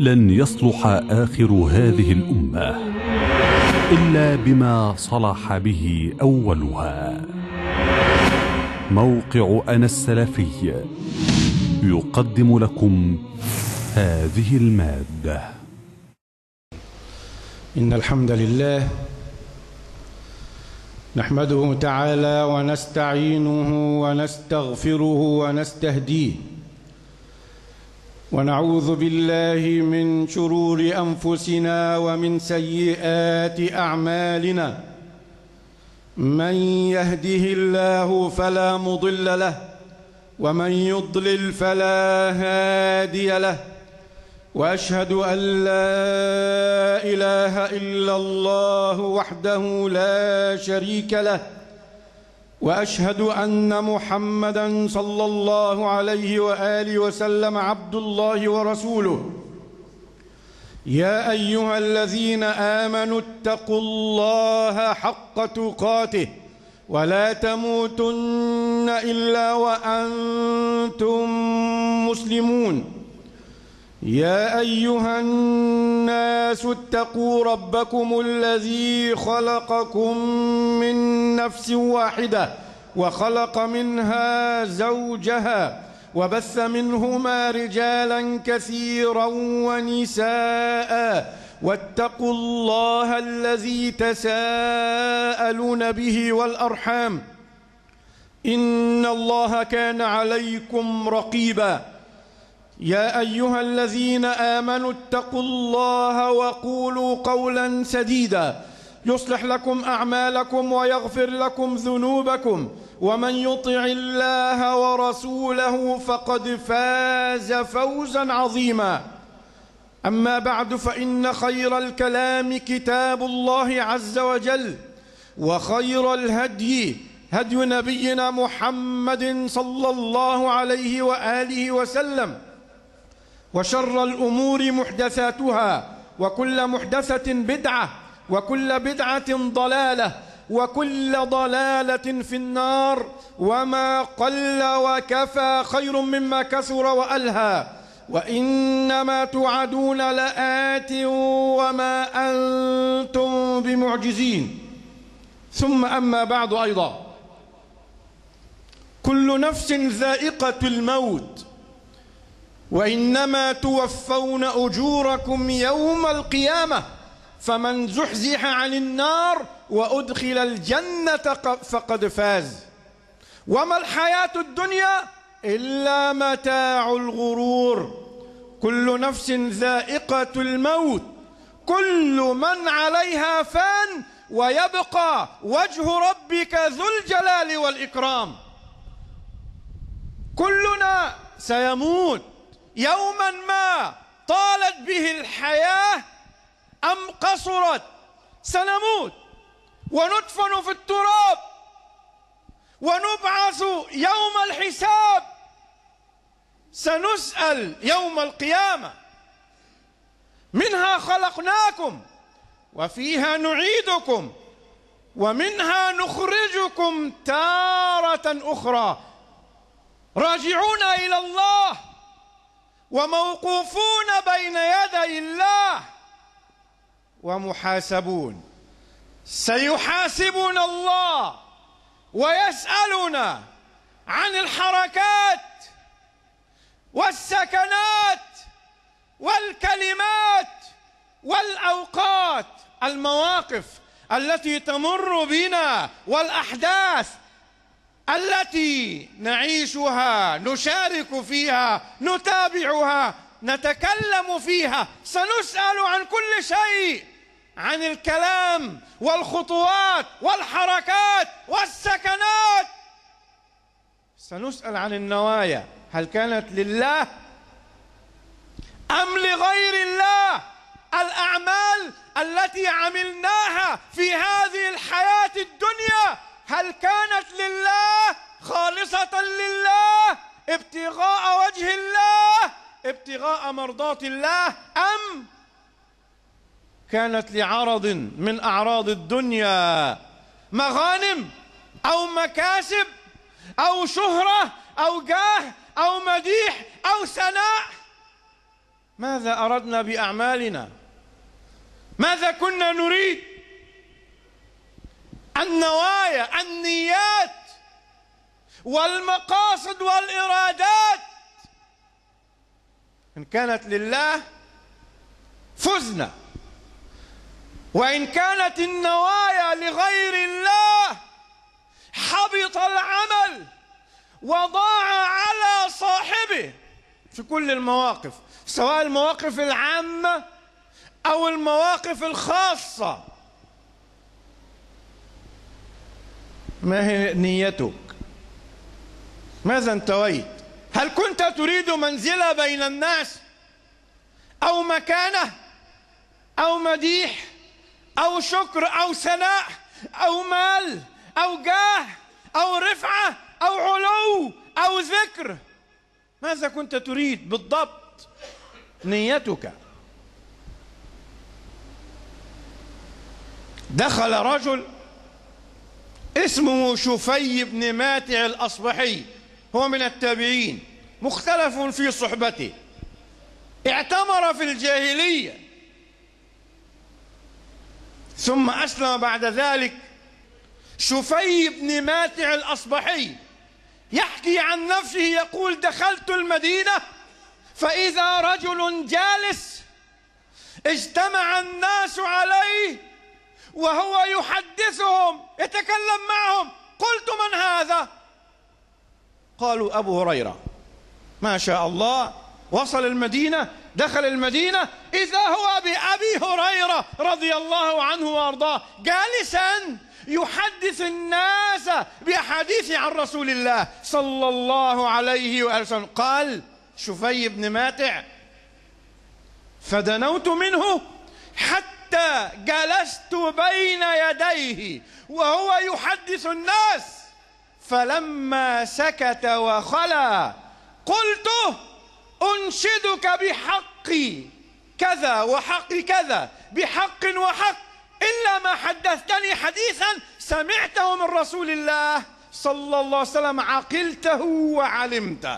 لن يصلح آخر هذه الأمة إلا بما صلح به أولها موقع أنا السلفي يقدم لكم هذه المادة إن الحمد لله نحمده تعالى ونستعينه ونستغفره ونستهديه ونعوذ بالله من شرور أنفسنا ومن سيئات أعمالنا من يهده الله فلا مضل له ومن يضلل فلا هادي له واشهد ان لا اله الا الله وحده لا شريك له واشهد ان محمدا صلى الله عليه واله وسلم عبد الله ورسوله يا ايها الذين امنوا اتقوا الله حق تقاته ولا تموتن الا وانتم مسلمون يا ايها الناس اتقوا ربكم الذي خلقكم من نفس واحده وخلق منها زوجها وبث منهما رجالا كثيرا ونساء واتقوا الله الذي تساءلون به والارحام ان الله كان عليكم رقيبا يا ايها الذين امنوا اتقوا الله وقولوا قولا سديدا يصلح لكم اعمالكم ويغفر لكم ذنوبكم ومن يطع الله ورسوله فقد فاز فوزا عظيما اما بعد فان خير الكلام كتاب الله عز وجل وخير الهدي هدي نبينا محمد صلى الله عليه واله وسلم وشر الأمور محدثاتها وكل محدثة بدعة وكل بدعة ضلالة وكل ضلالة في النار وما قل وكفى خير مما كثر وألهى وإنما توعدون لآت وما أنتم بمعجزين ثم أما بعد أيضا كل نفس ذائقة الموت وإنما توفون أجوركم يوم القيامة فمن زحزح عن النار وأدخل الجنة فقد فاز وما الحياة الدنيا إلا متاع الغرور كل نفس ذائقة الموت كل من عليها فان ويبقى وجه ربك ذو الجلال والإكرام كلنا سيموت يوما ما طالت به الحياة أم قصرت سنموت وندفن في التراب ونبعث يوم الحساب سنسأل يوم القيامة منها خلقناكم وفيها نعيدكم ومنها نخرجكم تارة أخرى راجعون إلى الله وموقوفون بين يدي الله ومحاسبون سيحاسبنا الله ويسألنا عن الحركات والسكنات والكلمات والأوقات المواقف التي تمر بنا والأحداث التي نعيشها نشارك فيها نتابعها نتكلم فيها سنسأل عن كل شيء عن الكلام والخطوات والحركات والسكنات سنسأل عن النوايا هل كانت لله أم لغير الله الأعمال التي عملناها في هذه الحياة الدنيا هل كانت لله خالصة لله ابتغاء وجه الله ابتغاء مرضاة الله أم كانت لعرض من أعراض الدنيا مغانم أو مكاسب أو شهرة أو جاه أو مديح أو ثناء ماذا أردنا بأعمالنا ماذا كنا نريد النوايا النيات والمقاصد والإرادات إن كانت لله فزنا وإن كانت النوايا لغير الله حبط العمل وضاع على صاحبه في كل المواقف سواء المواقف العامة أو المواقف الخاصة ما هي نيتك ماذا انتويت هل كنت تريد منزلة بين الناس أو مكانة أو مديح أو شكر أو ثناء أو مال أو جاه أو رفعة أو علو أو ذكر ماذا كنت تريد بالضبط نيتك دخل رجل اسمه شفي بن ماتع الأصبحي هو من التابعين مختلف في صحبته اعتمر في الجاهلية ثم أسلم بعد ذلك شفي بن ماتع الأصبحي يحكي عن نفسه يقول دخلت المدينة فإذا رجل جالس اجتمع الناس عليه وهو يحدثهم يتكلم معهم قلت من هذا قالوا أبو هريرة ما شاء الله وصل المدينة دخل المدينة إذا هو بأبي هريرة رضي الله عنه وأرضاه جالسا يحدث الناس بأحاديث عن رسول الله صلى الله عليه وآله وسلم قال شفي بن ماتع فدنوت منه حتى جلست بين يديه وهو يحدث الناس فلما سكت وخلا قلت أنشدك بحق كذا وحق كذا بحق وحق إلا ما حدثتني حديثا سمعته من رسول الله صلى الله عليه وسلم عقلته وعلمته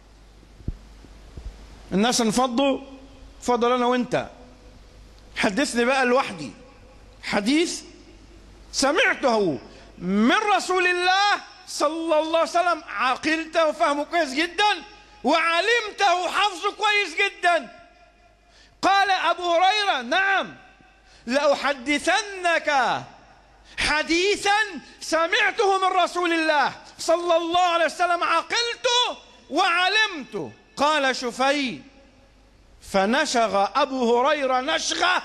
الناس انفضوا فضل أنا وانت حدثني بقى لوحدي حديث سمعته من رسول الله صلى الله عليه وسلم عقلته وفهمه كويس جدا وعلمته حفظه كويس جدا قال أبو هريرة نعم لأحدثنك حديثا سمعته من رسول الله صلى الله عليه وسلم عقلته وعلمته قال شفي فنشغ أبو هريرة نشغة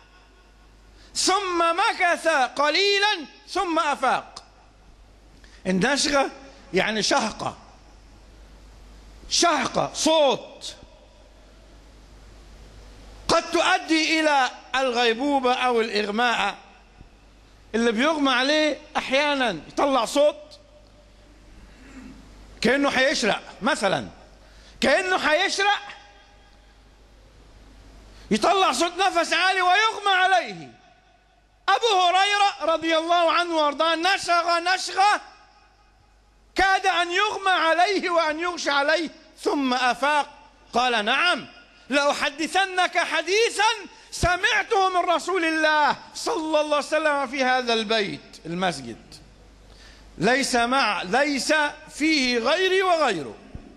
ثم مكث قليلا ثم أفاق النشغة يعني شهقة شهقة صوت قد تؤدي إلى الغيبوبة أو الإغماء اللي بيغمى عليه أحيانا يطلع صوت كأنه حيشرق مثلا كأنه حيشرق يطلع صوت نفس عالي ويغمى عليه أبو هريرة رضي الله عنه وارضاه نشغ نشغة كاد أن يغمى عليه وأن يغشى عليه ثم أفاق قال نعم لأحدثنك حديثا سمعته من رسول الله صلى الله عليه وسلم في هذا البيت المسجد ليس مع ليس فيه غيري وغيره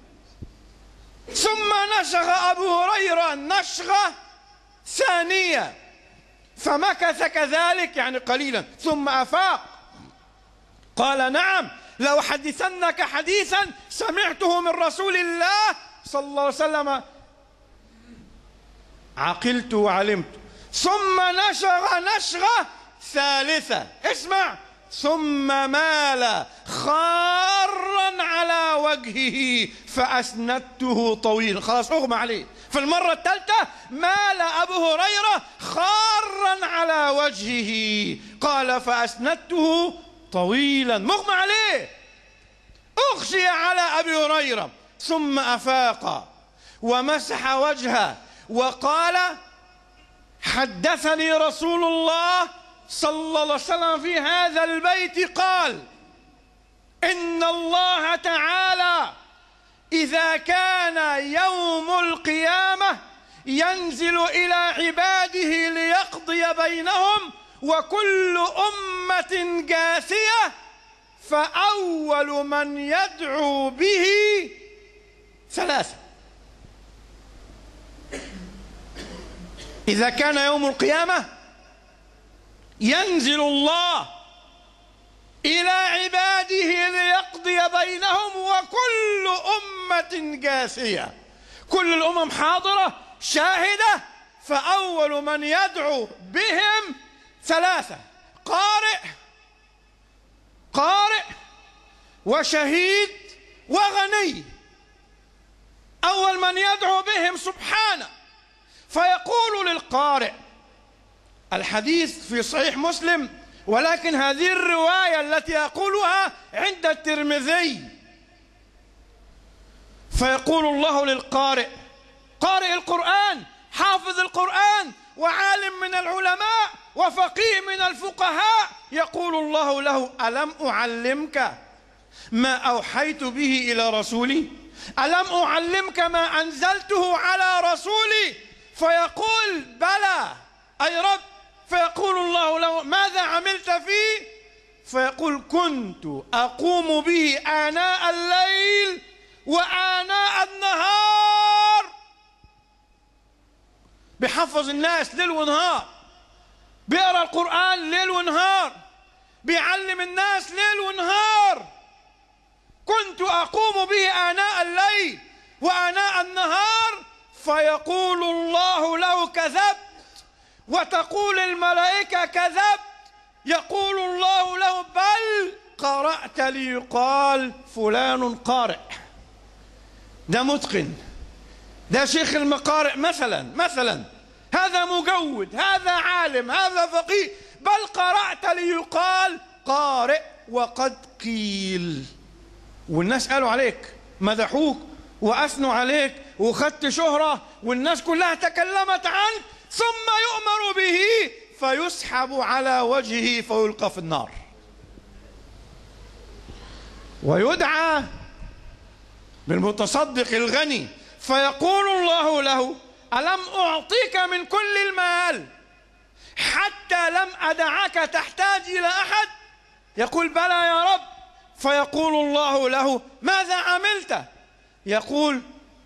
ثم نشغ أبو هريرة نشغة ثانية فمكث كذلك يعني قليلا ثم أفاق قال نعم لأحدثنك حديثا سمعته من رسول الله صلى الله عليه وسلم عقلت وعلمت ثم نشغ نشغة ثالثة اسمع ثم مال خارا على وجهه فأسندته طويلا خلاص أغمى عليه في المرة الثالثة مال أبو هريرة خارا على وجهه قال فأسندته طويلا مغمى عليه أغشي على أبي هريرة ثم أفاق ومسح وجهه وقال حدثني رسول الله صلى الله عليه وسلم في هذا البيت قال إن الله تعالى إذا كان يوم القيامة ينزل إلى عباده ليقضي بينهم وكل أمة جاثية فأول من يدعو به ثلاثة إذا كان يوم القيامة ينزل الله إلى عباده ليقضي بينهم وكل أمة جاثية كل الأمم حاضرة شاهدة فأول من يدعو بهم ثلاثة قارئ قارئ وشهيد وغني أول من يدعو بهم سبحانه فيقول للقارئ الحديث في صحيح مسلم ولكن هذه الرواية التي أقولها عند الترمذي فيقول الله للقارئ قارئ القرآن حافظ القرآن وعالم من العلماء وفقيه من الفقهاء يقول الله له ألم أعلمك ما أوحيت به إلى رسولي ألم أعلمك ما أنزلته على رسولي فيقول بلى أي رب فيقول الله له ماذا عملت فيه فيقول كنت أقوم به آناء الليل وآناء النهار بيحفظ الناس ليل ونهار بيقرا القرآن ليل ونهار بيعلم الناس ليل ونهار كنت أقوم به آناء الليل وآناء النهار فيقول الله له كذبت وتقول الملائكة كذبت يقول الله له بل قرأت ليقال فلان قارئ ده متقن ده شيخ المقارئ مثلا مثلا هذا مجود هذا عالم هذا فقيه بل قرأت ليقال قارئ وقد قيل والناس قالوا عليك مدحوك وأثنوا عليك وخدت شهرة والناس كلها تكلمت عنك ثم يؤمر به فيسحب على وجهه فيلقى في النار ويدعى بالمتصدق الغني فيقول الله له ألم أعطيك من كل المال حتى لم أدعك تحتاج إلى أحد يقول بلى يا رب فيقول الله له ماذا عملت يقول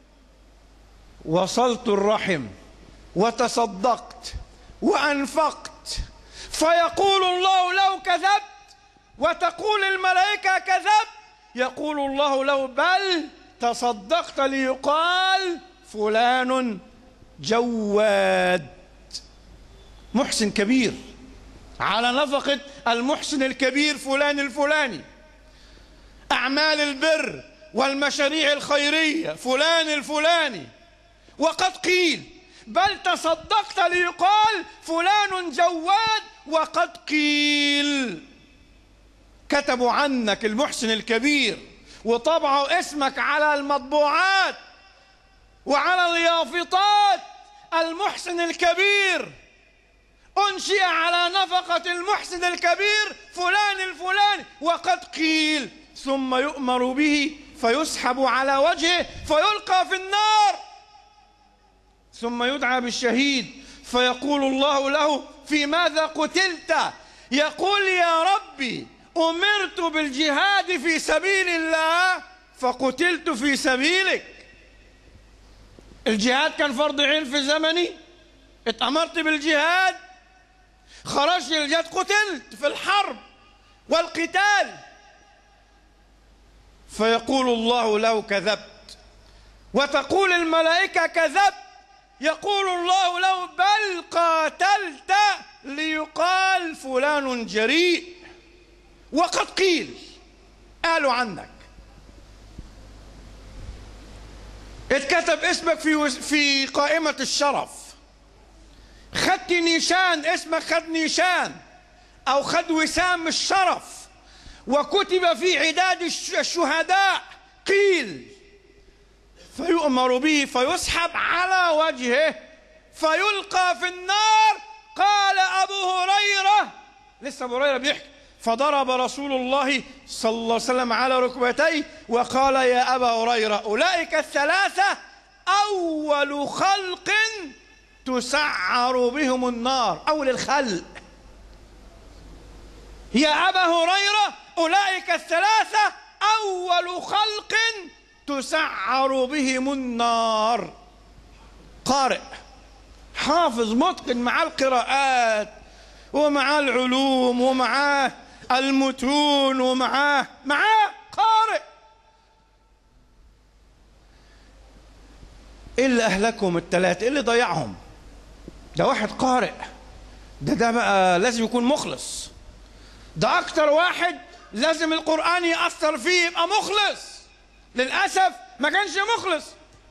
وصلت الرحم وتصدقت وأنفقت فيقول الله له كذبت وتقول الملائكة كذبت يقول الله له بل تصدقت ليقال فلان جواد محسن كبير على نفقة المحسن الكبير فلان الفلاني أعمال البر والمشاريع الخيرية فلان الفلاني وقد قيل بل تصدقت ليقال فلان جواد وقد قيل كتبوا عنك المحسن الكبير وطبعوا اسمك على المطبوعات وعلى اليافطات المحسن الكبير أنشئ على نفقة المحسن الكبير فلان الفلاني وقد قيل ثم يؤمر به فيسحب على وجهه فيلقى في النار ثم يدعى بالشهيد فيقول الله له في ماذا قتلت يقول يا ربي أمرت بالجهاد في سبيل الله فقتلت في سبيلك الجهاد كان فرض عين في زمني اتأمرت بالجهاد خرجت الجهاد قتلت في الحرب والقتال فيقول الله له كذبت وتقول الملائكة كذبت يقول الله له بل قاتلت ليقال فلان جريء وقد قيل قالوا عنك اتكتب اسمك في في قائمة الشرف خدت نيشان اسمك خد نيشان او خد وسام الشرف وكتب في عداد الشهداء قيل فيؤمر به فيسحب على وجهه فيلقى في النار قال ابو هريره لسه ابو هريره بيحكي فضرب رسول الله صلى الله عليه وسلم على ركبتيه وقال يا ابا هريره اولئك الثلاثه أول خلق تسعر بهم النار أول الخلق يا أبا هريرة أولئك الثلاثة أول خلق تسعر بهم النار قارئ حافظ متقن مع القراءات ومع العلوم ومعاه المتون ومعاه معاه قارئ ايه اللي اهلكهم الثلاثه ايه اللي ضيعهم ده واحد قارئ ده ده بقى لازم يكون مخلص ده اكتر واحد لازم القران ياثر فيه يبقى مخلص للاسف ما كانش مخلص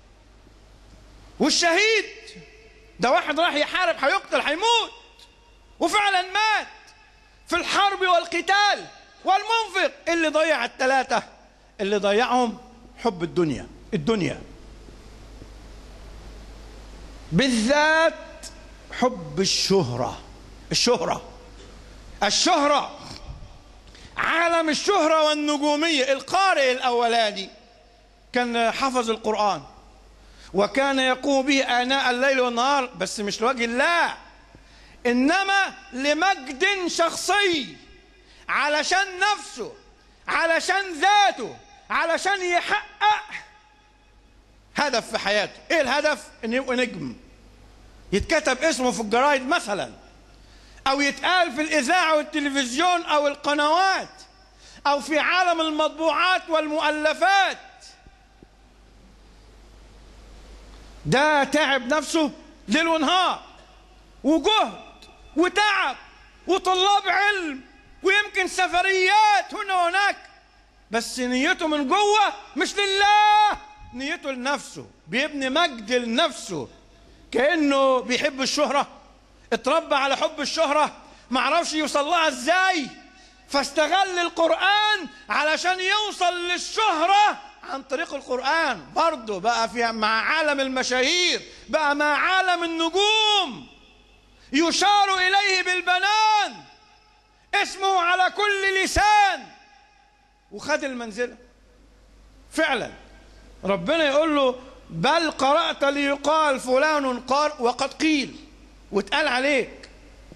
والشهيد ده واحد راح يحارب هيقتل هيموت وفعلا مات في الحرب والقتال والمنفق اللي ضيع الثلاثة اللي ضيعهم حب الدنيا الدنيا بالذات حب الشهرة الشهرة الشهرة عالم الشهرة والنجومية القارئ الأولاني كان حفظ القرآن وكان يقوم به آناء الليل والنهار بس مش لوجه الله إنما لمجد شخصي علشان نفسه علشان ذاته علشان يحقق هدف في حياته ايه الهدف ان يبقى نجم يتكتب اسمه في الجرايد مثلا او يتقال في الاذاعه والتلفزيون او القنوات او في عالم المطبوعات والمؤلفات ده تعب نفسه ليل ونهار وجهد وتعب وطلاب علم ويمكن سفريات هنا وهناك بس نيته من جوه مش لله نيته لنفسه بيبني مجد لنفسه كانه بيحب الشهره اتربى على حب الشهره معرفش يوصل لها ازاي فاستغل القران علشان يوصل للشهره عن طريق القران برضه بقى في مع عالم المشاهير بقى مع عالم النجوم يشار اليه بالبنان اسمه على كل لسان وخد المنزله فعلا ربنا يقول له بل قرأت ليقال فلان قار وقد قيل واتقال عليك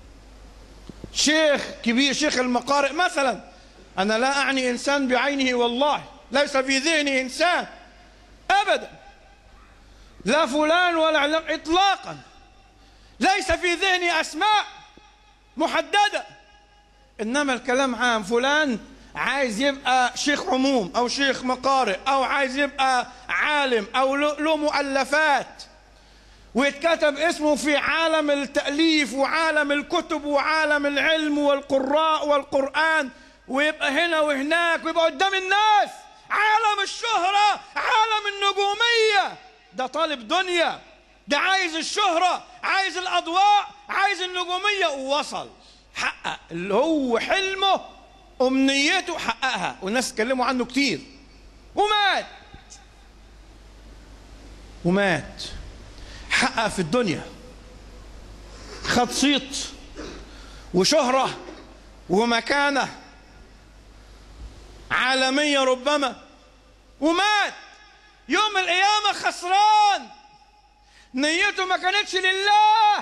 شيخ كبير شيخ المقارئ مثلا أنا لا أعني إنسان بعينه والله ليس في ذهني إنسان أبدا لا فلان ولا علان إطلاقا ليس في ذهني أسماء محددة إنما الكلام عام فلان عايز يبقى شيخ عموم او شيخ مقارئ او عايز يبقى عالم او له مؤلفات ويتكتب اسمه في عالم التأليف وعالم الكتب وعالم العلم والقراء والقرآن ويبقى هنا وهناك ويبقى قدام الناس عالم الشهرة عالم النجومية ده طالب دنيا ده عايز الشهرة عايز الأضواء عايز النجومية ووصل حقق اللي هو حلمه أمنيته حققها والناس اتكلموا عنه كتير ومات ومات حقق في الدنيا خد صيت وشهرة ومكانة عالمية ربما ومات يوم القيامة خسران نيته ما كانتش لله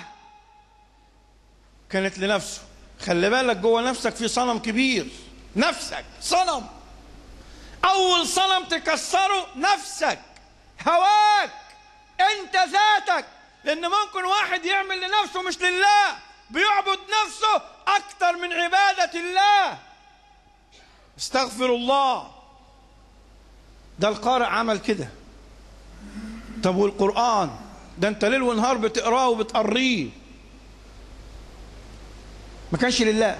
كانت لنفسه خلي بالك جوه نفسك في صنم كبير نفسك صنم اول صنم تكسره نفسك هواك انت ذاتك لان ممكن واحد يعمل لنفسه مش لله بيعبد نفسه اكتر من عباده الله استغفر الله ده القارئ عمل كده طب والقران ده انت ليل ونهار بتقراه وبتقريه ما كانش لله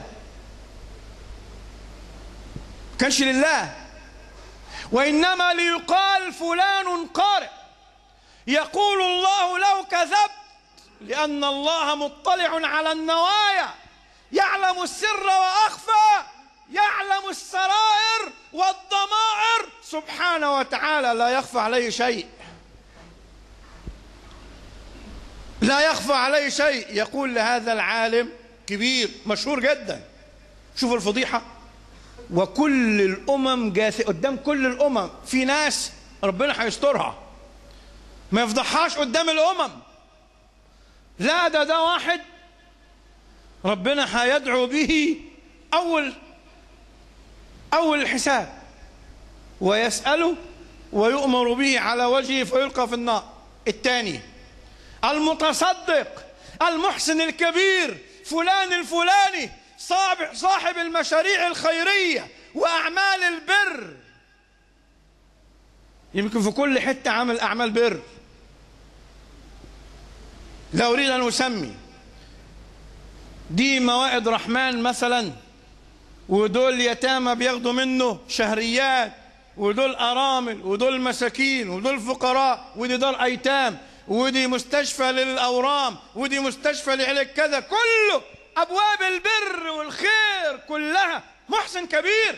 ما كانش لله وإنما ليقال فلان قارئ يقول الله لو كذبت لأن الله مطلع على النوايا يعلم السر وأخفى يعلم السرائر والضمائر سبحانه وتعالى لا يخفى عليه شيء لا يخفى عليه شيء يقول لهذا العالم كبير مشهور جدا شوفوا الفضيحة وكل الأمم جاث قدام كل الأمم في ناس ربنا هيسترها ما يفضحهاش قدام الأمم لا ده ده واحد ربنا هيدعو به أول أول الحساب ويسأله ويؤمر به على وجهه فيلقى في النار الثاني المتصدق المحسن الكبير فلان الفلاني صاحب صاحب المشاريع الخيرية وأعمال البر يمكن في كل حتة عمل أعمال بر لا أريد أن أسمي دي موائد رحمن مثلا ودول يتامى بياخدوا منه شهريات ودول أرامل ودول مساكين ودول فقراء ودي دار أيتام ودي مستشفى للأورام ودي مستشفى لعلاج كذا كله أبواب البر والخير كلها محسن كبير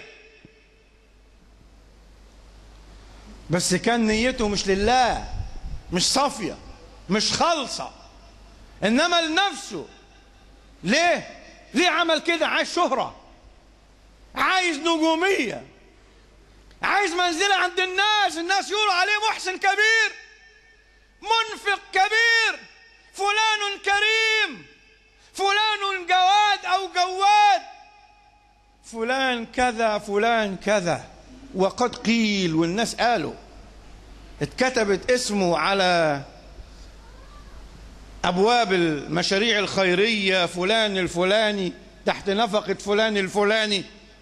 بس كان نيته مش لله مش صافية مش خالصة إنما لنفسه ليه؟ ليه عمل كده؟ عايز شهرة عايز نجومية عايز منزلة عند الناس الناس يقولوا عليه محسن كبير منفق كبير فلان كريم فلان جواد أو جواد فلان كذا فلان كذا وقد قيل والناس قالوا اتكتبت اسمه على أبواب المشاريع الخيرية فلان الفلاني تحت نفقة فلان الفلاني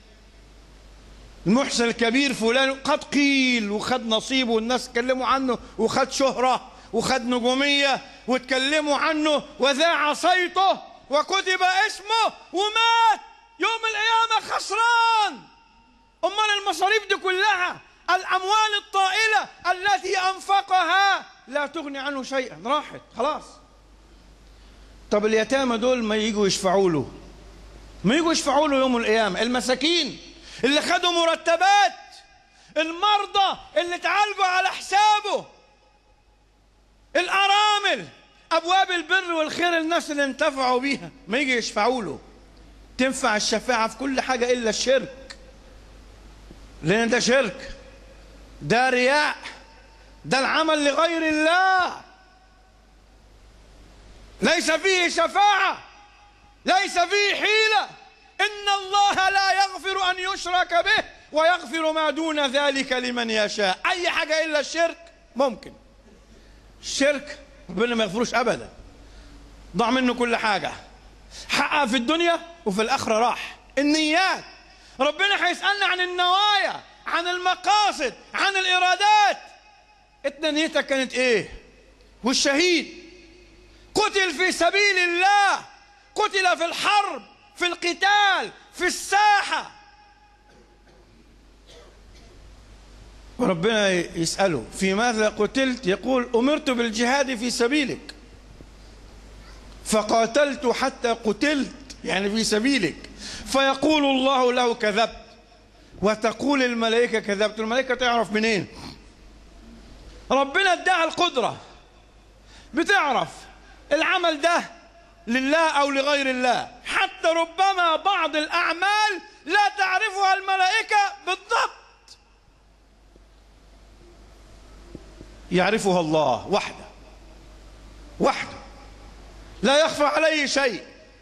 المحسن الكبير فلان قد قيل وخد نصيبه والناس اتكلموا عنه وخد شهرة وخد نجومية واتكلموا عنه وذاع صيته وكتب اسمه ومات يوم القيامة خسران أمال المصاريف دي كلها الأموال الطائلة التي أنفقها لا تغني عنه شيئا راحت خلاص طب اليتامى دول ما يجوا يشفعوا له ما يجوا يشفعوا له يوم القيامة المساكين اللي خدوا مرتبات المرضى اللي تعالجوا على حسابه الأرامل أبواب البر والخير الناس اللي انتفعوا بيها ما يجي يشفعوا له تنفع الشفاعة في كل حاجة إلا الشرك لأن ده شرك ده رياء ده العمل لغير الله ليس فيه شفاعة ليس فيه حيلة إن الله لا يغفر أن يشرك به ويغفر ما دون ذلك لمن يشاء أي حاجة إلا الشرك ممكن الشرك ربنا ما يغفروش أبدا ضاع منه كل حاجة حقق في الدنيا وفي الآخرة راح النيات ربنا هيسألنا عن النوايا عن المقاصد عن الإرادات انت نيتك كانت ايه والشهيد قتل في سبيل الله قتل في الحرب في القتال في الساحة وربنا يسأله في ماذا قتلت يقول أمرت بالجهاد في سبيلك فقاتلت حتى قتلت يعني في سبيلك فيقول الله له كذبت وتقول الملائكة كذبت الملائكة تعرف منين ربنا اداها القدرة بتعرف العمل ده لله أو لغير الله حتى ربما بعض الأعمال لا تعرفها الملائكة بالضبط يعرفها الله وحده وحده لا يخفى عليه شيء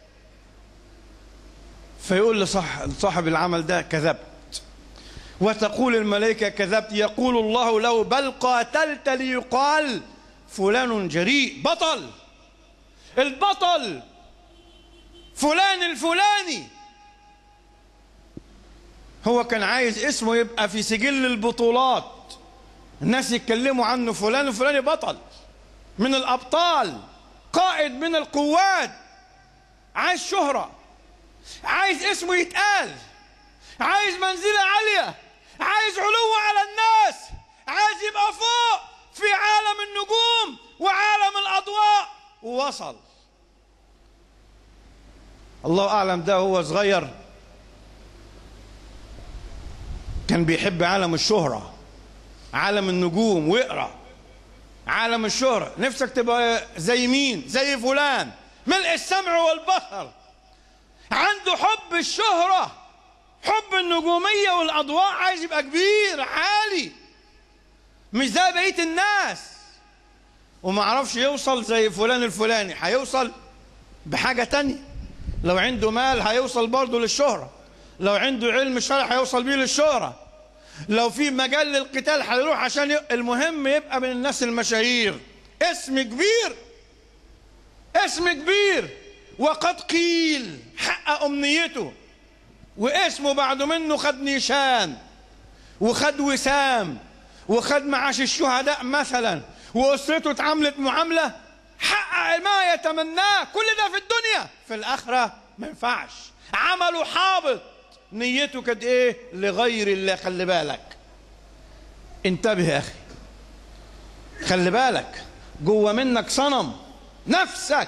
فيقول لصاحب صاحب العمل ده كذبت وتقول الملائكة كذبت يقول الله له بل قاتلت ليقال فلان جريء بطل البطل فلان الفلاني هو كان عايز اسمه يبقى في سجل البطولات الناس يتكلموا عنه فلان الفلاني بطل من الأبطال قائد من القوات عايز شهرة عايز اسمه يتقال عايز منزلة عالية عايز علو على الناس عايز يبقى فوق في عالم النجوم وعالم الأضواء ووصل الله أعلم ده هو صغير كان بيحب عالم الشهرة عالم النجوم واقرأ عالم الشهرة نفسك تبقى زي مين زي فلان ملء السمع والبصر عنده حب الشهرة حب النجومية والأضواء عايز يبقى كبير عالي مش زي بقية الناس وما عرفش يوصل زي فلان الفلاني هيوصل بحاجة تانية لو عنده مال هيوصل برضه للشهرة لو عنده علم شرع هيوصل بيه للشهرة لو في مجال للقتال هيروح عشان ي... المهم يبقى من الناس المشاهير اسم كبير اسم كبير وقد قيل حقق امنيته واسمه بعد منه خد نيشان وخد وسام وخد معاش الشهداء مثلا واسرته اتعاملت معامله حقق ما يتمناه كل ده في الدنيا في الاخره ما ينفعش عمله حابط نيته كانت ايه لغير الله خلي بالك انتبه يا اخي خلي بالك جوه منك صنم نفسك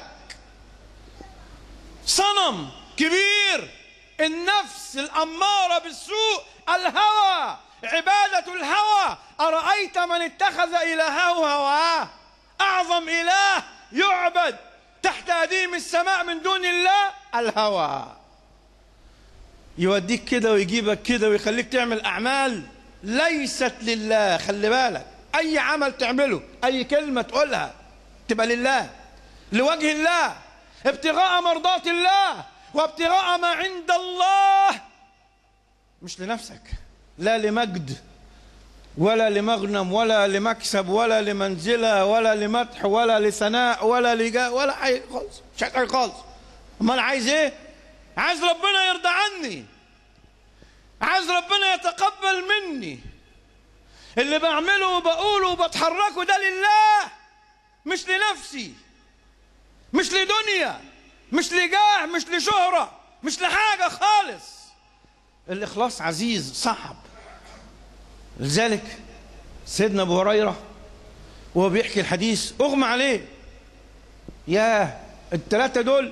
صنم كبير النفس الأمارة بالسوء الهوى عبادة الهوى أرأيت من اتخذ إلهه هواه أعظم إله يعبد تحت أديم السماء من دون الله الهوى يوديك كده ويجيبك كده ويخليك تعمل أعمال ليست لله خلي بالك أي عمل تعمله أي كلمة تقولها تبقى لله لوجه الله ابتغاء مرضات الله وابتغاء ما عند الله مش لنفسك لا لمجد ولا لمغنم ولا لمكسب ولا لمنزلة ولا لمدح ولا لثناء ولا لجاء ولا حاجة خالص مش حاجة خالص امال عايز ايه عايز ربنا يرضى عني عايز ربنا يتقبل مني اللي بعمله وبقوله وبتحركه ده لله مش لنفسي مش لدنيا مش لجاه مش لشهرة مش لحاجة خالص الإخلاص عزيز صعب لذلك سيدنا أبو هريرة وهو بيحكي الحديث أغمى عليه يا الثلاثة دول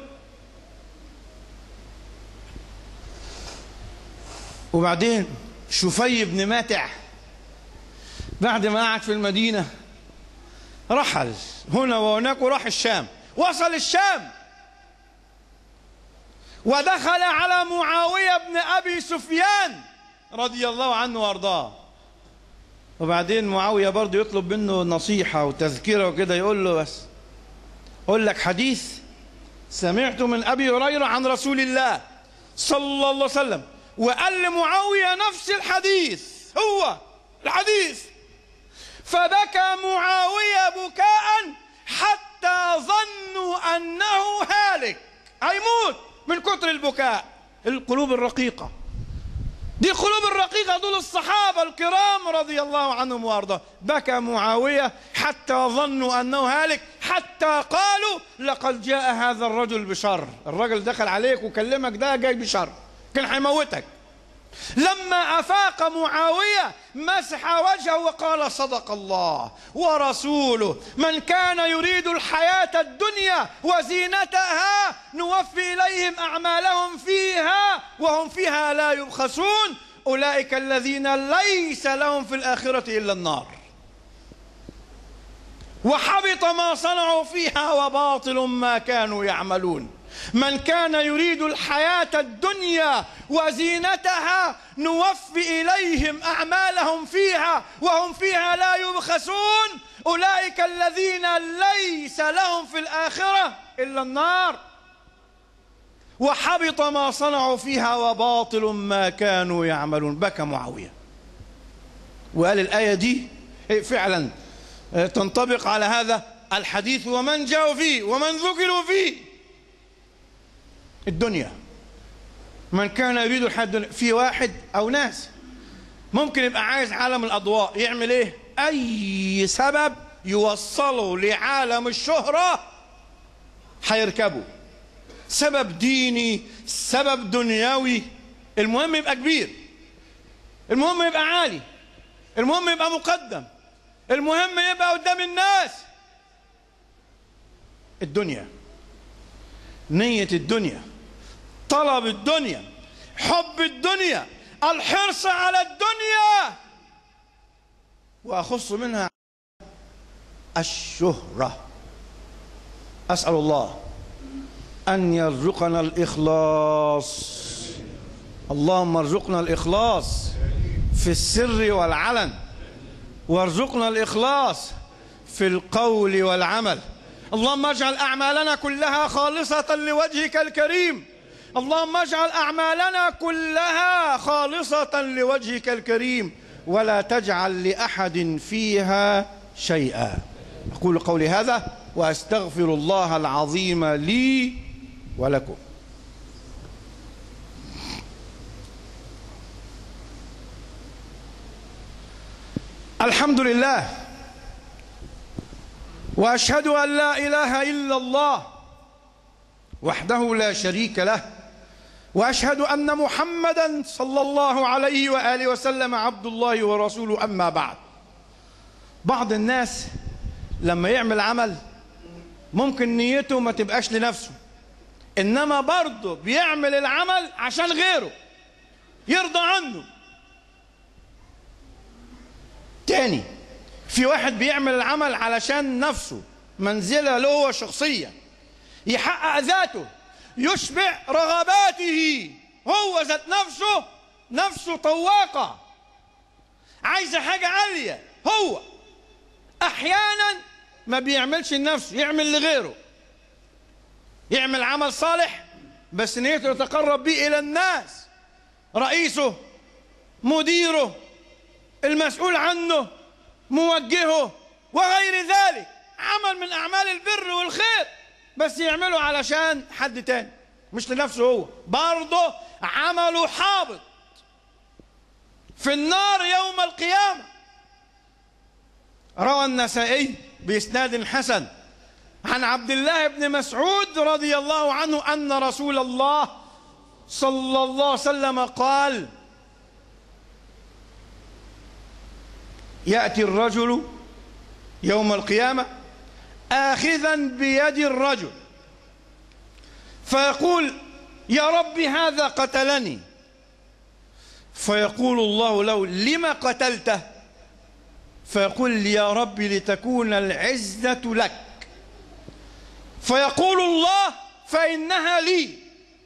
وبعدين شفي بن ماتع بعد ما قعد في المدينة رحل هنا وهناك وراح الشام وصل الشام ودخل على معاوية بن أبي سفيان رضي الله عنه وارضاه وبعدين معاوية برضه يطلب منه نصيحة وتذكرة وكده يقول له بس أقول لك حديث سمعته من أبي هريرة عن رسول الله صلى الله عليه وسلم وقال لمعاوية نفس الحديث هو الحديث فبكى معاوية بكاء حتى ظنوا أنه هالك هيموت من كتر البكاء القلوب الرقيقة دي قلوب الرقيقة دول الصحابة الكرام رضي الله عنهم وارضاه بكى معاوية حتى ظنوا أنه هالك حتى قالوا لقد جاء هذا الرجل بشر الرجل دخل عليك وكلمك ده جاي بشر كان هيموتك لما أفاق معاوية مسح وجهه وقال صدق الله ورسوله من كان يريد الحياة الدنيا وزينتها نوفي إليهم أعمالهم فيها وهم فيها لا يبخسون أولئك الذين ليس لهم في الآخرة إلا النار وحبط ما صنعوا فيها وباطل ما كانوا يعملون من كان يريد الحياة الدنيا وزينتها نوفي إليهم أعمالهم فيها وهم فيها لا يبخسون أولئك الذين ليس لهم في الآخرة إلا النار وحبط ما صنعوا فيها وباطل ما كانوا يعملون بكى معاوية وقال الآية دي فعلا تنطبق على هذا الحديث ومن جاءوا فيه ومن ذكروا فيه الدنيا من كان يريد الحياة الدنيا في واحد أو ناس ممكن يبقى عايز عالم الأضواء يعمل إيه أي سبب يوصله لعالم الشهرة هيركبه سبب ديني سبب دنيوي المهم يبقى كبير المهم يبقى عالي المهم يبقى مقدم المهم يبقى قدام الناس الدنيا نية الدنيا طلب الدنيا حب الدنيا الحرص على الدنيا وأخص منها الشهرة أسأل الله أن يرزقنا الإخلاص اللهم ارزقنا الإخلاص في السر والعلن وارزقنا الإخلاص في القول والعمل اللهم اجعل أعمالنا كلها خالصة لوجهك الكريم اللهم اجعل أعمالنا كلها خالصة لوجهك الكريم ولا تجعل لأحد فيها شيئا أقول قولي هذا وأستغفر الله العظيم لي ولكم الحمد لله واشهد ان لا اله الا الله وحده لا شريك له واشهد ان محمدا صلى الله عليه واله وسلم عبد الله ورسوله اما بعد بعض الناس لما يعمل عمل ممكن نيته ما تبقاش لنفسه انما برضه بيعمل العمل عشان غيره يرضى عنه تاني في واحد بيعمل العمل علشان نفسه منزلة له هو شخصية يحقق ذاته يشبع رغباته هو ذات نفسه نفسه طواقة عايزة حاجة عالية هو أحيانا ما بيعملش لنفسه يعمل لغيره يعمل عمل صالح بس نيته يتقرب به إلى الناس رئيسه مديره المسؤول عنه موجهه وغير ذلك عمل من أعمال البر والخير بس يعمله علشان حد تاني مش لنفسه هو برضه عمله حابط في النار يوم القيامة روى النسائي بإسناد حسن عن عبد الله بن مسعود رضي الله عنه أن رسول الله صلى الله عليه وسلم قال يأتي الرجل يوم القيامة آخذا بيد الرجل فيقول يا رب هذا قتلني فيقول الله له لم قتلته فيقول يا رب لتكون العزة لك فيقول الله فإنها لي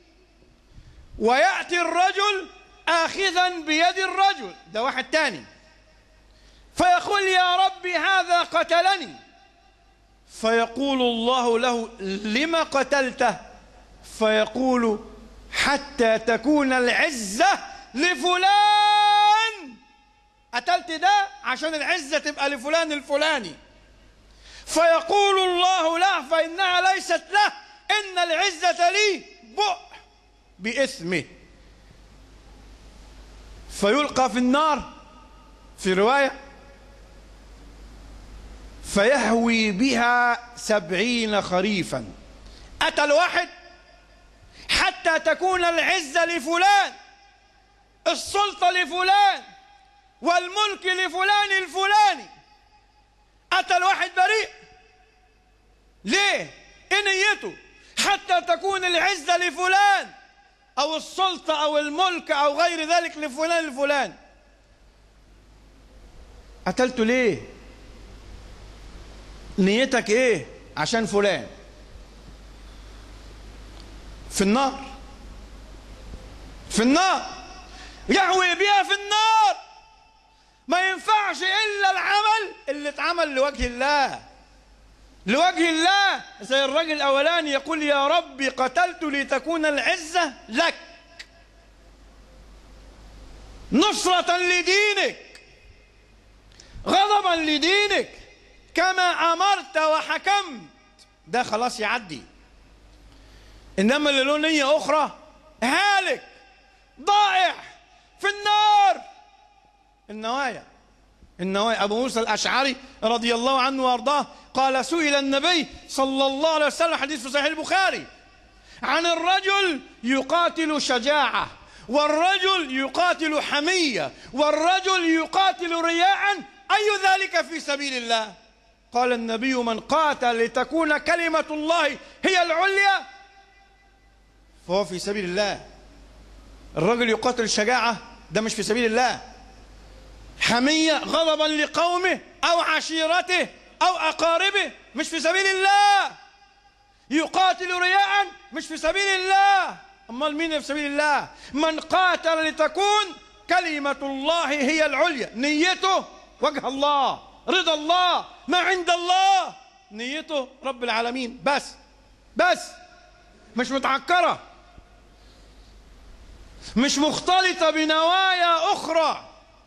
ويأتي الرجل آخذا بيد الرجل ده واحد تاني فيقول يا رب هذا قتلني فيقول الله له لم قتلته فيقول حتى تكون العزة لفلان قتلت ده عشان العزة تبقى لفلان الفلاني فيقول الله له فإنها ليست له إن العزة لي بؤ بإثمه فيلقى في النار في روايه فيهوي بها سبعين خريفا أتى الواحد حتى تكون العزة لفلان السلطة لفلان والملك لفلان الفلاني أتى الواحد بريء ليه؟ إيه نيته؟ حتى تكون العزة لفلان أو السلطة أو الملك أو غير ذلك لفلان الفلان قتلته ليه؟ نيتك ايه عشان فلان في النار في النار يهوي بها في النار ما ينفعش الا العمل اللي اتعمل لوجه الله لوجه الله زي الراجل الاولاني يقول يا ربي قتلت لتكون العزه لك نصره لدينك غضبا لدينك كما امرت وحكمت ده خلاص يعدي انما اللي له نيه اخرى هالك ضائع في النار النوايا النوايا ابو موسى الاشعري رضي الله عنه وارضاه قال سئل النبي صلى الله عليه وسلم حديث في صحيح البخاري عن الرجل يقاتل شجاعه والرجل يقاتل حميه والرجل يقاتل رياء اي ذلك في سبيل الله قال النبي من قاتل لتكون كلمة الله هي العليا فهو في سبيل الله الرجل يقاتل شجاعة ده مش في سبيل الله حمية غضبا لقومه أو عشيرته أو أقاربه مش في سبيل الله يقاتل رياء مش في سبيل الله أمال مين في سبيل الله من قاتل لتكون كلمة الله هي العليا نيته وجه الله رضا الله ما عند الله نيته رب العالمين بس بس مش متعكرة مش مختلطة بنوايا أخرى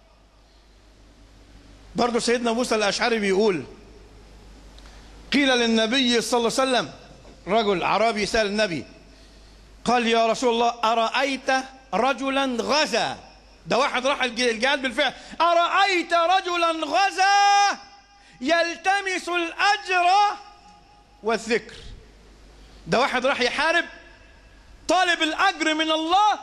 برضو سيدنا موسى الأشعري بيقول قيل للنبي صلى الله عليه وسلم رجل أعرابي سأل النبي قال يا رسول الله أرأيت رجلا غزا ده واحد راح الجهاد بالفعل أرأيت رجلا غزا يلتمس الأجر والذكر ده واحد راح يحارب طالب الأجر من الله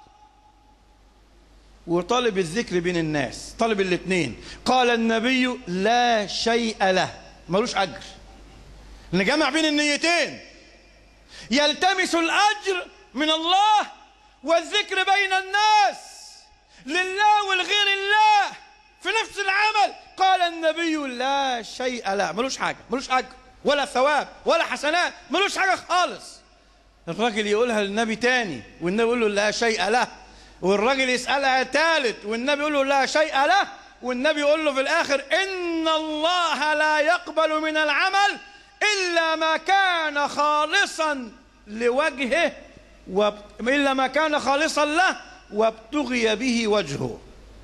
وطالب الذكر بين الناس طالب الاثنين قال النبي لا شيء له ملوش أجر نجمع بين النيتين يلتمس الأجر من الله والذكر بين الناس لله والغير الله في نفس العمل قال النبي لا شيء له ملوش حاجة ملوش أجر ولا ثواب ولا حسنات ملوش حاجة خالص الراجل يقولها للنبي تاني والنبي يقول له لا شيء له والراجل يسألها تالت والنبي يقول له لا شيء له والنبي يقول له في الآخر إن الله لا يقبل من العمل إلا ما كان خالصا لوجهه وب... إلا ما كان خالصا له وابتغي به وجهه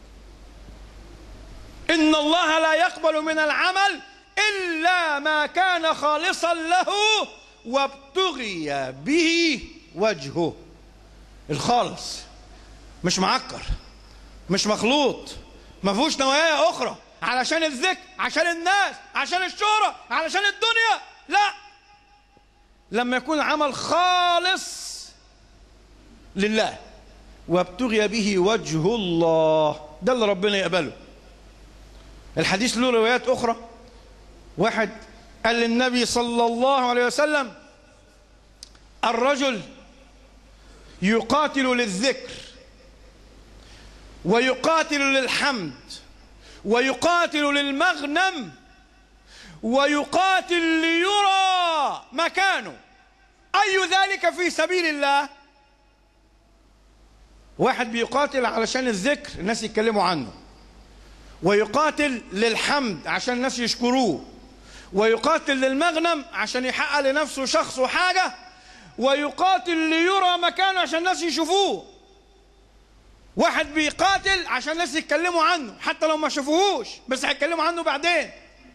إن الله لا يقبل من العمل إلا ما كان خالصا له وابتغي به وجهه الخالص مش معكر مش مخلوط ما فيهوش نوايا أخرى علشان الذكر عشان الناس عشان الشهرة علشان الدنيا لا لما يكون عمل خالص لله وابتغي به وجه الله ده اللي ربنا يقبله الحديث له روايات أخرى واحد قال للنبي صلى الله عليه وسلم الرجل يقاتل للذكر ويقاتل للحمد ويقاتل للمغنم ويقاتل ليرى مكانه أي ذلك في سبيل الله واحد بيقاتل علشان الذكر الناس يتكلموا عنه ويقاتل للحمد عشان الناس يشكروه ويقاتل للمغنم عشان يحقق لنفسه شخص وحاجة ويقاتل ليرى مكانه عشان الناس يشوفوه واحد بيقاتل عشان الناس يتكلموا عنه حتى لو ما شافوهوش بس هيتكلموا عنه بعدين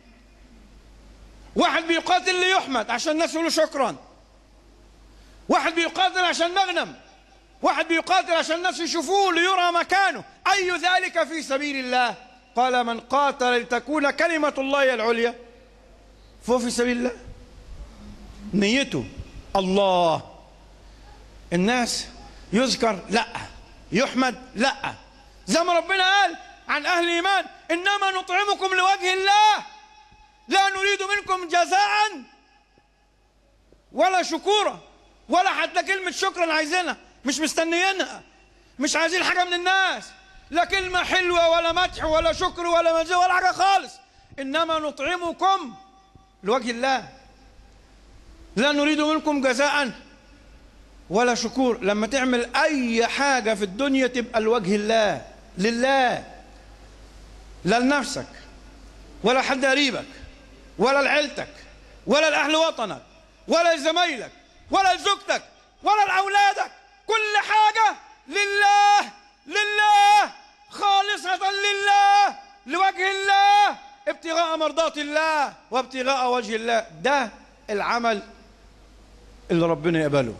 واحد بيقاتل ليحمد عشان الناس يقولوا شكرا واحد بيقاتل عشان مغنم واحد بيقاتل عشان الناس يشوفوه ليرى مكانه أي ذلك في سبيل الله قال من قاتل لتكون كلمة الله العليا فهو في سبيل الله نيته الله الناس يذكر لا يحمد لا زي ما ربنا قال عن أهل الإيمان إنما نطعمكم لوجه الله لا نريد منكم جزاء ولا شكورا ولا حتى كلمة شكرا عايزينها مش مستنيينها مش عايزين حاجة من الناس لا كلمة حلوة ولا مدح ولا شكر ولا مجزاء ولا حاجة خالص إنما نطعمكم لوجه الله لا نريد منكم جزاء ولا شكور لما تعمل أي حاجة في الدنيا تبقى لوجه الله لله لا لنفسك ولا حد قريبك ولا لعيلتك ولا لأهل وطنك ولا لزمايلك ولا لزوجتك ولا لأولادك كل حاجة لله لله خالصة لله لوجه الله ابتغاء مرضات الله وابتغاء وجه الله ده العمل اللي ربنا يقبله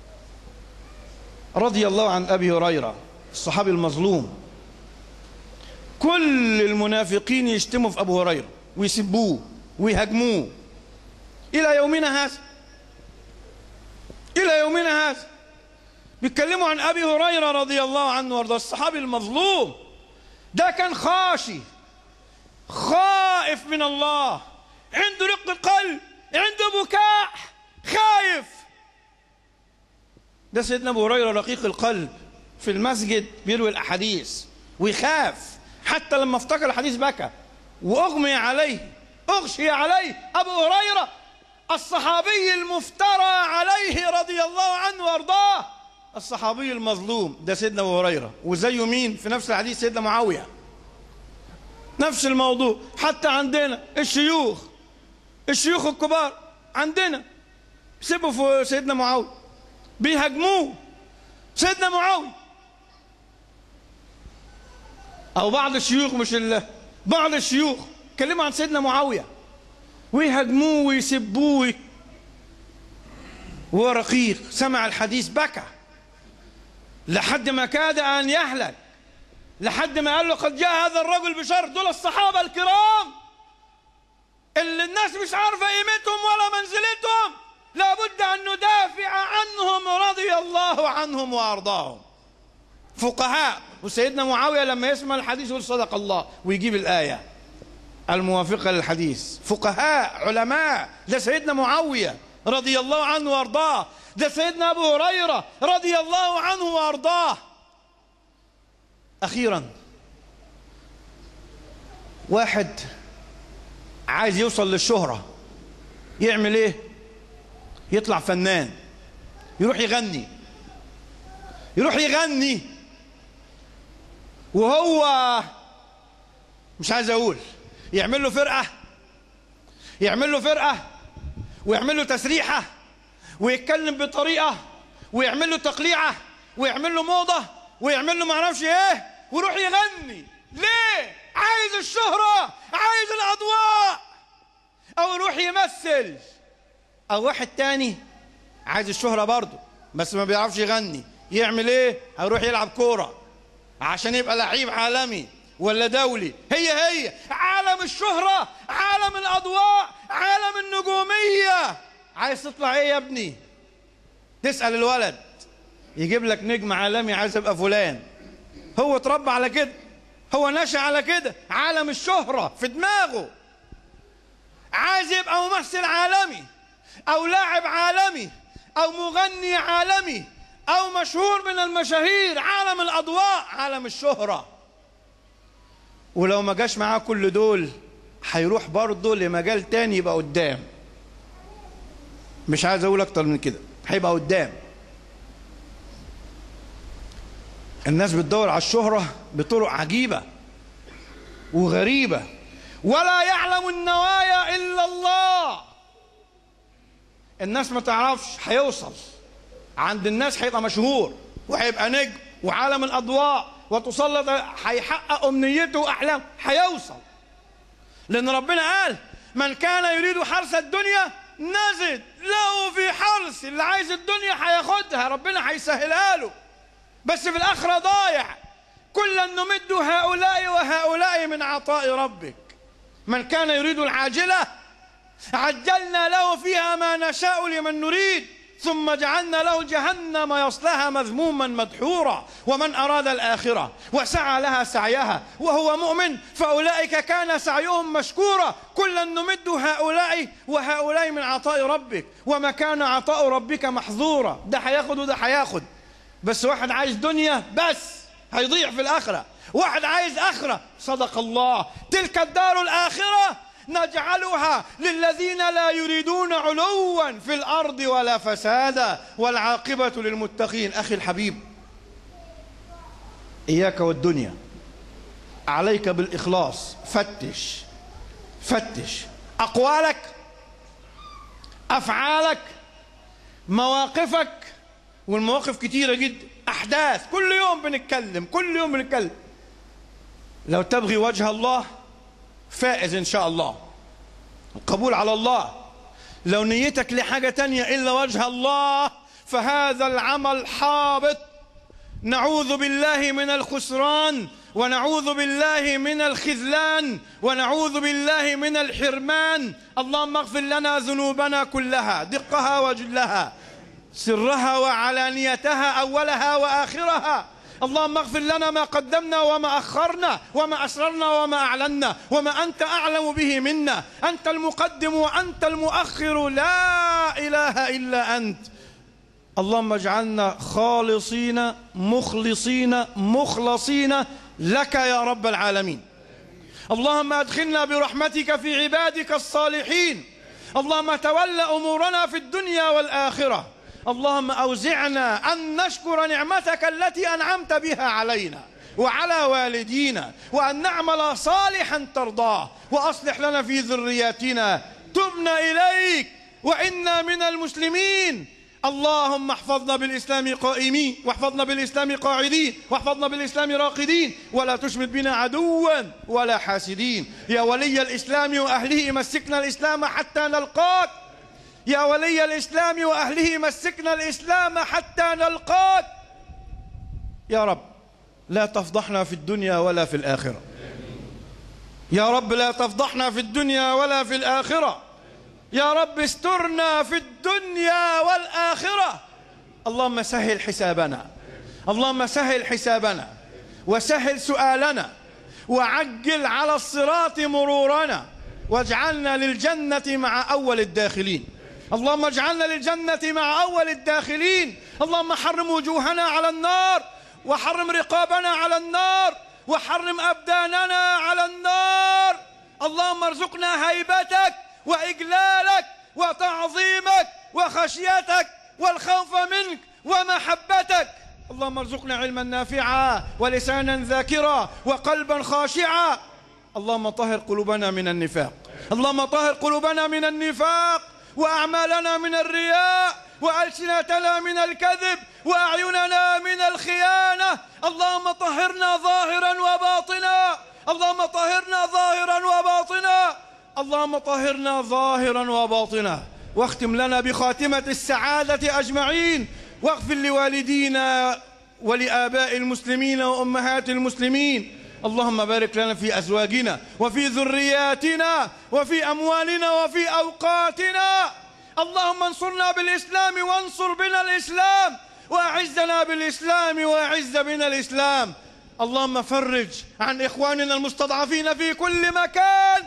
رضي الله عن أبي هريرة الصحابي المظلوم كل المنافقين يشتموا في أبو هريرة ويسبوه ويهاجموه إلى يومنا هذا إلى يومنا هذا بيتكلموا عن أبي هريرة رضي الله عنه وارضاه الصحابي المظلوم ده كان خاشي خائف من الله عنده رق قلب عنده بكاء خايف ده سيدنا ابو هريره رقيق القلب في المسجد بيروي الاحاديث ويخاف حتى لما افتكر الحديث بكى واغمي عليه اغشي عليه ابو هريره الصحابي المفترى عليه رضي الله عنه وارضاه الصحابي المظلوم ده سيدنا ابو هريره وزيه مين في نفس الحديث سيدنا معاويه نفس الموضوع حتى عندنا الشيوخ الشيوخ الكبار عندنا سيبوا في سيدنا معاوية بيهاجموه سيدنا معاوية أو بعض الشيوخ مش الله بعض الشيوخ كلموا عن سيدنا معاوية ويهاجموه ويسبوه وهو رقيق سمع الحديث بكى لحد ما كاد أن يهلك لحد ما قال له قد جاء هذا الرجل بشر دول الصحابة الكرام اللي الناس مش عارفة قيمتهم ولا منزلتهم لابد أن ندافع عنهم رضي الله عنهم وأرضاهم فقهاء وسيدنا معاوية لما يسمع الحديث يقول صدق الله ويجيب الآية الموافقة للحديث فقهاء علماء ده سيدنا معاوية رضي الله عنه وارضاه ده سيدنا ابو هريره رضي الله عنه وارضاه اخيرا واحد عايز يوصل للشهره يعمل ايه يطلع فنان يروح يغني يروح يغني وهو مش عايز اقول يعمل له فرقه يعمل له فرقه ويعمل له تسريحة ويتكلم بطريقة ويعمل له تقليعة ويعمل له موضة ويعمل له معرفش ايه ويروح يغني ليه عايز الشهرة عايز الأضواء أو يروح يمثل أو واحد تاني عايز الشهرة برضه بس ما بيعرفش يغني يعمل ايه هيروح يلعب كورة عشان يبقى لعيب عالمي ولا دولي هي هي عالم الشهرة عالم الأضواء عالم النجومية عايز تطلع ايه يا ابني تسأل الولد يجيب لك نجم عالمي عايز ابقى فلان هو اتربى على كده هو نشأ على كده عالم الشهرة في دماغه عايز يبقى ممثل عالمي او لاعب عالمي او مغني عالمي او مشهور من المشاهير عالم الاضواء عالم الشهره ولو ما جاش معاه كل دول هيروح برضه لمجال تاني يبقى قدام مش عايز اقول اكتر من كده هيبقى قدام الناس بتدور على الشهرة بطرق عجيبة وغريبة ولا يعلم النوايا إلا الله الناس ما تعرفش هيوصل عند الناس هيبقى مشهور وهيبقى نجم وعالم الأضواء وتسلط هيحقق امنيته واحلامه هيوصل لان ربنا قال من كان يريد حرث الدنيا نزد له في حرث اللي عايز الدنيا هياخدها ربنا هيسهلها له بس في الاخره ضايع كلا نمد هؤلاء وهؤلاء من عطاء ربك من كان يريد العاجله عجلنا له فيها ما نشاء لمن نريد ثم جعلنا له جهنم يصلها مذموما مدحورا ومن أراد الآخرة وسعى لها سعيها وهو مؤمن فأولئك كان سعيهم مشكورا كلا نمد هؤلاء وهؤلاء من عطاء ربك وما كان عطاء ربك محظورا ده هياخد وده هياخد بس واحد عايز دنيا بس هيضيع في الآخرة واحد عايز آخرة صدق الله تلك الدار الآخرة نجعلها للذين لا يريدون علوا في الارض ولا فسادا والعاقبه للمتقين اخي الحبيب اياك والدنيا عليك بالاخلاص فتش فتش اقوالك افعالك مواقفك والمواقف كتيره جدا احداث كل يوم بنتكلم كل يوم بنتكلم لو تبغي وجه الله فائز إن شاء الله القبول على الله لو نيتك لحاجة تانية إلا وجه الله فهذا العمل حابط نعوذ بالله من الخسران ونعوذ بالله من الخذلان ونعوذ بالله من الحرمان اللهم اغفر لنا ذنوبنا كلها دقها وجلها سرها وعلانيتها أولها وآخرها اللهم اغفر لنا ما قدمنا وما أخرنا وما أسررنا وما أعلنا وما أنت أعلم به منا أنت المقدم وأنت المؤخر لا إله إلا أنت اللهم اجعلنا خالصين مخلصين مخلصين لك يا رب العالمين اللهم ادخلنا برحمتك في عبادك الصالحين اللهم تول أمورنا في الدنيا والآخرة اللهم أوزعنا أن نشكر نعمتك التي أنعمت بها علينا وعلى والدينا وأن نعمل صالحا ترضاه وأصلح لنا في ذرياتنا تبنا إليك وإنا من المسلمين اللهم احفظنا بالإسلام قائمين واحفظنا بالإسلام قاعدين واحفظنا بالإسلام راقدين ولا تشمت بنا عدوا ولا حاسدين يا ولي الإسلام وأهله مسكنا الإسلام حتى نلقاك يا ولي الإسلام وأهله مسكنا الإسلام حتى نلقاك يا رب لا تفضحنا في الدنيا ولا في الآخرة يا رب لا تفضحنا في الدنيا ولا في الآخرة يا رب استرنا في الدنيا والآخرة اللهم سهل حسابنا اللهم سهل حسابنا وسهل سؤالنا وعجل على الصراط مرورنا واجعلنا للجنة مع أول الداخلين اللهم اجعلنا للجنة مع أول الداخلين اللهم حرم وجوهنا على النار وحرم رقابنا على النار وحرم أبداننا على النار اللهم ارزقنا هيبتك وإجلالك وتعظيمك وخشيتك والخوف منك ومحبتك اللهم ارزقنا علما نافعا ولسانا ذاكرا وقلبا خاشعا اللهم طهر قلوبنا من النفاق اللهم طهر قلوبنا من النفاق وأعمالنا من الرياء وألسنتنا من الكذب وأعيننا من الخيانة اللهم طهرنا ظاهرا وباطنا اللهم طهرنا ظاهرا وباطنا اللهم طهرنا ظاهرا وباطنا واختم لنا بخاتمة السعادة أجمعين واغفر لوالدينا ولآباء المسلمين وأمهات المسلمين اللهم بارك لنا في أزواجنا وفي ذرياتنا وفي أموالنا وفي أوقاتنا اللهم انصرنا بالإسلام وانصر بنا الإسلام وأعزنا بالإسلام وأعز بنا الإسلام اللهم فرج عن إخواننا المستضعفين في كل مكان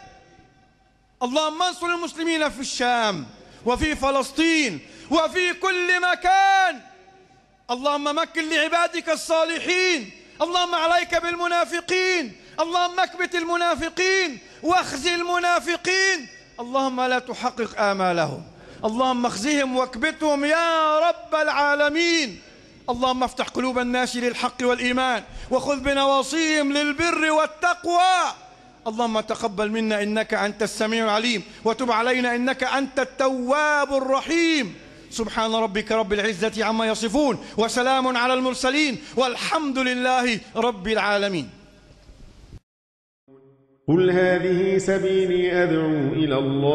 اللهم انصر المسلمين في الشام وفي فلسطين وفي كل مكان اللهم مكن لعبادك الصالحين اللهم عليك بالمنافقين اللهم اكبت المنافقين واخزي المنافقين اللهم لا تحقق آمالهم اللهم اخزهم واكبتهم يا رب العالمين اللهم افتح قلوب الناس للحق والإيمان وخذ بنواصيهم للبر والتقوى اللهم تقبل منا إنك أنت السميع العليم وتب علينا إنك أنت التواب الرحيم سبحان ربك رب العزة عما يصفون وسلام على المرسلين والحمد لله رب العالمين قل هذه سبيلي أدعو إلى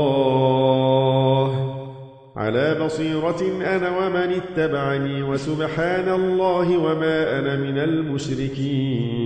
الله على بصيرة أنا ومن اتبعني وسبحان الله وما أنا من المشركين